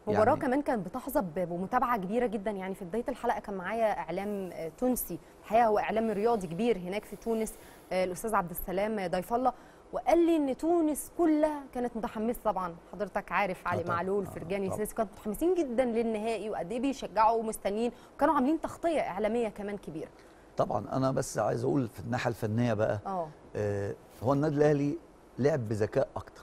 مباراة يعني كمان كانت بتحظى ب- بمتابعة كبيرة جدا يعني في بداية الحلقة كان معايا إعلام آه، تونسي الحقيقة هو إعلام رياضي كبير هناك في تونس آه، الأستاذ عبد السلام ضيف الله وقال لي إن تونس كلها كانت متحمسة طبعا حضرتك عارف علي طبعاً. معلول آه، فرجاني طبعاً. سيسي كانوا متحمسين جدا للنهائي وقد إيه بيشجعوا ومستنيين وكانوا عاملين تغطية إعلامية كمان كبيرة طبعا انا بس عايز اقول في الناحيه الفنيه بقى اه آه هو النادي الاهلي لعب بذكاء اكتر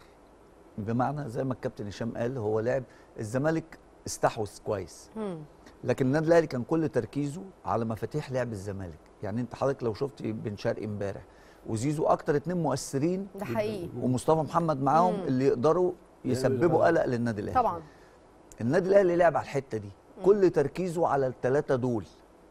بمعنى زي ما الكابتن هشام قال هو لعب الزمالك استحوذ كويس مم. لكن النادي الاهلي كان كل تركيزه على مفاتيح لعب الزمالك يعني انت حضرتك لو شفت بن شرقي امبارح وزيزو اكتر اتنين مؤثرين ده حقيقي ومصطفى محمد معاهم مم. اللي يقدروا يسببوا قلق للنادي الاهلي طبعا النادي الاهلي لعب على الحته دي كل تركيزه على الثلاثه دول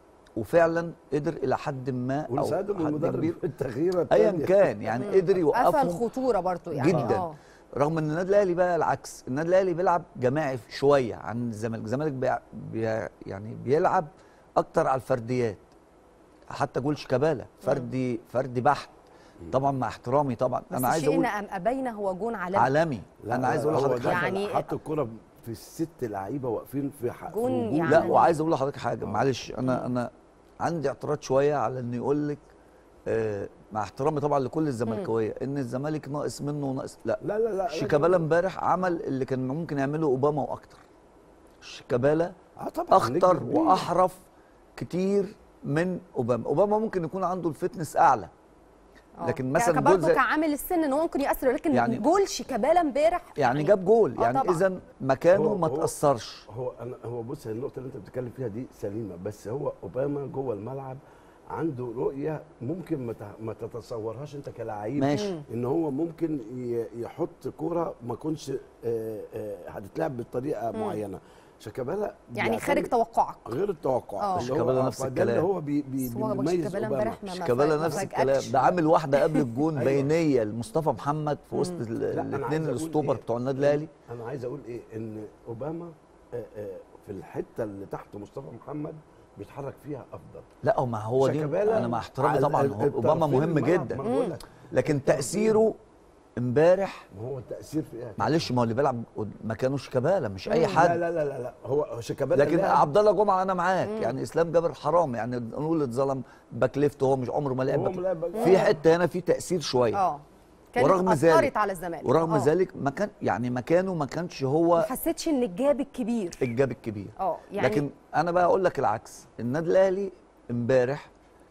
وفعلا قدر الى حد ما او ونساعدهم حد المدرب كبير في التغييره ايا التانية. كان يعني قدر قفل يوقفهم خطورة برضو يعني جدا اه رغم ان النادي الاهلي بقى العكس النادي الاهلي بيلعب جماعي شويه عن الزمالك الزمالك بي بي يعني بيلعب اكتر على الفرديات حتى جول شيكابالا فردي فردي بحت طبعا مع احترامي طبعا بس انا عايز شيء اقول أم أبين هو جون عالمي عالمي لا انا عايز اقول هو لحضرتك دخل حاجه يعني- حط الكرة في الست لعيبه واقفين في ح- في جون هجوم. يعني- لا وعايز اقول لحضرتك حاجه آه. معلش انا انا عندي اعتراض شويه على انه يقول لك آه مع احترامي طبعا لكل الزملكاويه ان الزمالك ناقص منه وناقص لا لا لا لا شيكابالا امبارح عمل اللي كان ممكن يعمله اوباما واكتر شيكابالا اه طبعا اخطر نجم كبير. واحرف كتير من اوباما اوباما ممكن يكون عنده الفتنس اعلى آه. لكن مثلا ك- جول برضه زي- كعامل السن ان هو ممكن ياثر لكن يعني- يعني جول شيكابالا امبارح يعني جاب جول آه يعني طبعاً. اذا مكانه هو- ما هو- تاثرش هو انا هو بص النقطه اللي انت بتتكلم فيها دي سليمه بس هو اوباما جوه الملعب عنده رؤيه ممكن ما ت- ما تتصورهاش انت كلاعب ماشي. ان هو ممكن ي- يحط كوره ما كنش آه، آه، هتتلعب بطريقه معينه شيكابالا يعني بيعتمد- خارج توقعك غير التوقع آه. اللي هو- شيكابالا نفس فده الكلام. اللي هو بي بي بس هو بيميز شيكابالا اوباما امبارح ما- ما شيكابالا فاج- نفس ما الكلام فاجأكش. ده عامل واحده قبل الجون أيوة. بينيه لمصطفى محمد في وسط لا، أنا الاثنين عايز أقول الاسطوبر إيه؟ بتوع النادي الاهلي انا عايز اقول ايه ان اوباما آه، آه، في الحته اللي تحت مصطفى محمد بيتحرك فيها افضل لا ما هو دي شيكابالا انا مع احترامي على طبعا ال- هو اوباما الطرفين مهم الملعب، جدا ما أنا بقول لك لكن تاثيره امبارح ما هو التاثير في ايه معلش ما هو اللي بيلعب قد- مكانه شيكابالا مش اي لا حد لا لا لا, لا. هو شيكابالا لكن لاعب- عبد الله جمعه انا معاك يعني اسلام جابر حرام يعني نقول اتظلم باك ليفت وهو مش عمره ما لعب هو باك ملاعب باك- في حته هنا في تاثير شويه اه كانت ورغم اثرت ذلك- على الزمالك ورغم آه. ذلك ما كان يعني مكانه ما كانش ما هو حسيتش ان الجاب الكبير الجاب الكبير اه يعني لكن انا بقى اقول لك العكس النادي الاهلي امبارح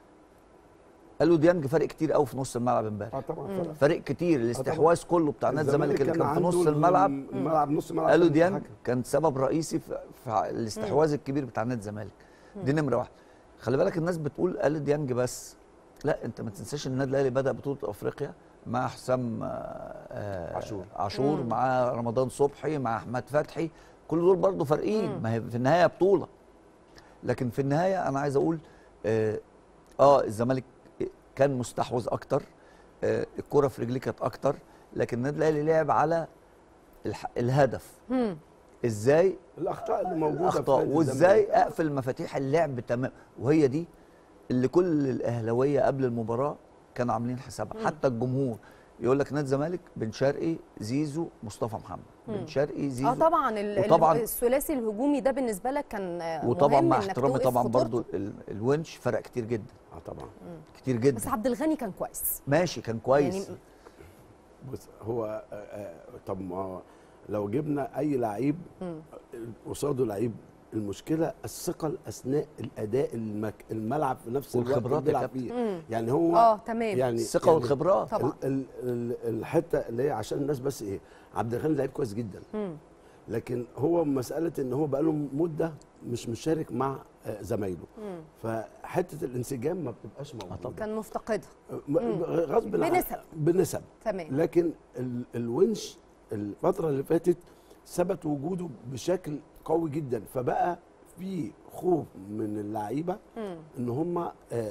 قالوا ديانج فرق كتير قوي في نص الملعب امبارح اه طبعا فرق. فرق كتير الاستحواذ كله بتاع نادي الزمالك اللي كان كان في نص عنده الملعب الملعب نص الملعب قالوا كان ديانج متحكم. كان سبب رئيسي في, في الاستحواذ الكبير بتاع نادي الزمالك دي نمره واحد خلي بالك الناس بتقول قال ديانج بس لا انت ما تنساش ان النادي الاهلي بدا بطوله افريقيا مع حسام آه، آه، عاشور. عاشور مع رمضان صبحي مع احمد فتحي كل دول برضه فارقين ما هي في النهايه بطوله لكن في النهايه انا عايز اقول اه, آه الزمالك كان مستحوذ اكتر آه الكره في رجليه كانت اكتر لكن النادي الاهلي لعب على الح... الهدف مم. ازاي الاخطاء اللي موجوده في اخطاء نادي وازاي الزمالك. اقفل مفاتيح اللعب تمام وهي دي اللي كل الاهلاويه قبل المباراه كانوا عاملين حسابها حتى الجمهور يقول لك نادي الزمالك بن شرقي زيزو مصطفى محمد بن شرقي زيزو اه طبعا ال- وطبعاً- ال- الثلاثي الهجومي ده بالنسبه لك كان آه، وطبعا مهم مع إنك احترامي توقف طبعا خطورته. برضو ال- الونش فرق كتير جدا اه طبعا كتير بس جدا عبد الغني كان كويس ماشي كان كويس يعني بص هو آه، آه، طب ما هو لو جبنا اي لعيب قصاده لعيب المشكله الثقل اثناء الاداء المك... الملعب في نفس الوقت والخبرات اللي يا بيلعب كابتن. فيه يعني هو اه تمام يعني الثقه يعني والخبرات طبعا. ال ال ال الحته اللي هي عشان الناس بس ايه عبد الغني لعيب كويس جدا مم. لكن هو مساله ان هو بقاله مده مش مشارك مع آه، زمايله مم. فحته الانسجام ما بتبقاش موجوده كان مفتقدها م- غصب عن- بنسب. بنسب تمام لكن ال- الونش الفتره اللي فاتت ثبت وجوده بشكل قوي جدا فبقى في خوف من اللعيبه مم. ان هم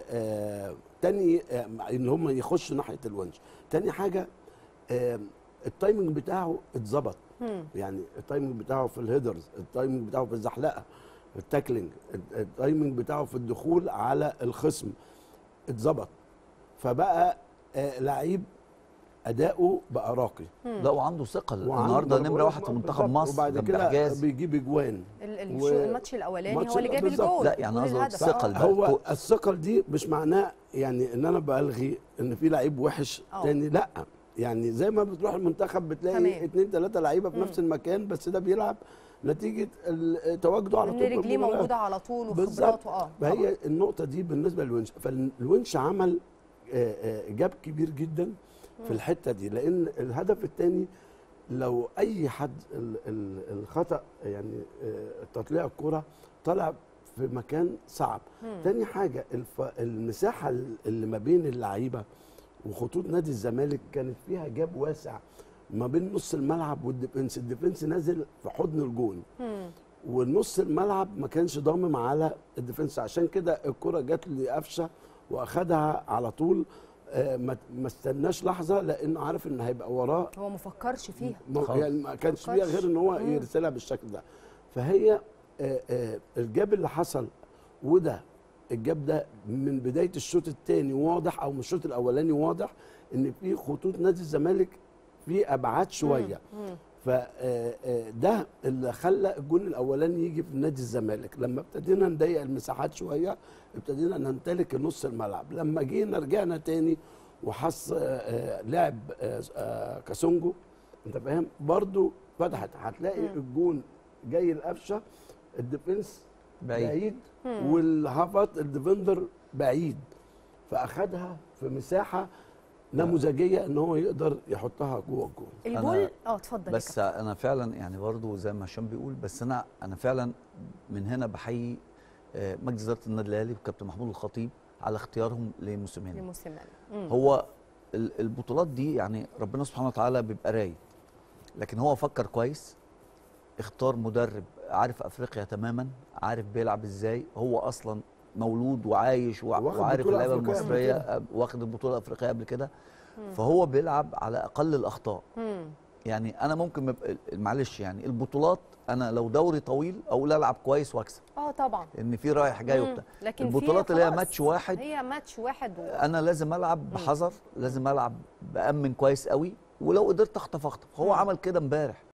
تاني آه، ان هم يخشوا ناحيه الونش تاني حاجه آه، التايمنج بتاعه اتظبط مم. يعني التايمنج بتاعه في الهيدرز التايمنج بتاعه في الزحلقه التاكلينج التايمنج بتاعه في الدخول على الخصم اتظبط فبقى آه لعيب اداؤه بقى راقي لا وعنده ثقه وعنده- النهارده أنا نمره بقول واحد لك في منتخب بالظبط. مصر وبعد جنب كده حجاز بيجيب اجوان ال- و- الشو- الماتش الاولاني ماتش هو اللي جاب بالظبط. الجول لا، يعني جول قصدي الهدف. الثقة آه. بقى. هو كو- الثقل دي مش معناه يعني ان انا بلغي ان في لعيب وحش أه. تاني لا يعني زي ما بتروح المنتخب بتلاقي تمام. اتنين تلاته لعيبه في مم. نفس المكان بس ده بيلعب نتيجه ال- تواجده على ان طول في رجليه المباراة. موجوده على طول بالظبط. وخبراته اه طبعاً. فهي النقطه دي بالنسبه للونش فالونش عمل آه، آه، جاب كبير جدا في الحته دي لان الهدف الثاني لو اي حد ال- ال- الخطا يعني آه، تطليع الكره طلع في مكان صعب مم. تاني حاجه الف... المساحه اللي ما بين اللعيبه وخطوط نادي الزمالك كانت فيها جاب واسع ما بين نص الملعب والديفنس الديفنس نازل في حضن الجون مم. ونص الملعب ما كانش ضامم على الديفنس عشان كده الكره جت لقفشه واخدها على طول آه، ما ما استناش لحظه لانه عارف ان هيبقى وراه هو ما فكرش فيها ما خالص. يعني ما كانش فيها فكرش. غير ان هو مم. يرسلها بالشكل ده فهي آه، آه، الجاب اللي حصل وده الجاب ده من بدايه الشوط الثاني واضح او من الشوط الاولاني واضح ان في خطوط نادي الزمالك في ابعاد شويه مم. فده اللي خلى الجون الاولاني يجي في نادي الزمالك لما ابتدينا نضيق المساحات شويه ابتدينا نمتلك نص الملعب لما جينا رجعنا تاني وحص آه، آه، لعب آه، آه، كاسونجو انت فاهم برضو فتحت هتلاقي مم. الجون جاي القفشه الديفنس بعيد. بعيد مم. والهافت الديفندر بعيد فاخدها في مساحه نموذجيه ان هو يقدر يحطها جوه الجون الجول اه اتفضل يا بس انا فعلا يعني برضو زي ما هشام بيقول بس انا انا فعلا من هنا بحيي آه، مجلس اداره النادي الاهلي وكابتن محمود الخطيب على اختيارهم لموسيماني لموسيماني مم. هو ال- البطولات دي يعني ربنا سبحانه وتعالى بيبقى رايد لكن هو فكر كويس اختار مدرب عارف افريقيا تماما عارف بيلعب ازاي هو اصلا مولود وعايش وع- واخد وعارف بطولة اللعيبه أفريقية قبل المصريه كده. أب- واخد البطوله الافريقيه قبل كده مم. فهو بيلعب على اقل الاخطاء مم. يعني انا ممكن مب... معلش يعني البطولات انا لو دوري طويل اقول العب كويس واكسب اه طبعا ان في رايح جاي مم. وبتاع لكن في البطولات اللي هي خلاص، ماتش واحد هي ماتش واحد و... انا لازم العب بحذر لازم العب بامن كويس قوي ولو قدرت اخطف اخطف هو مم. عمل كده امبارح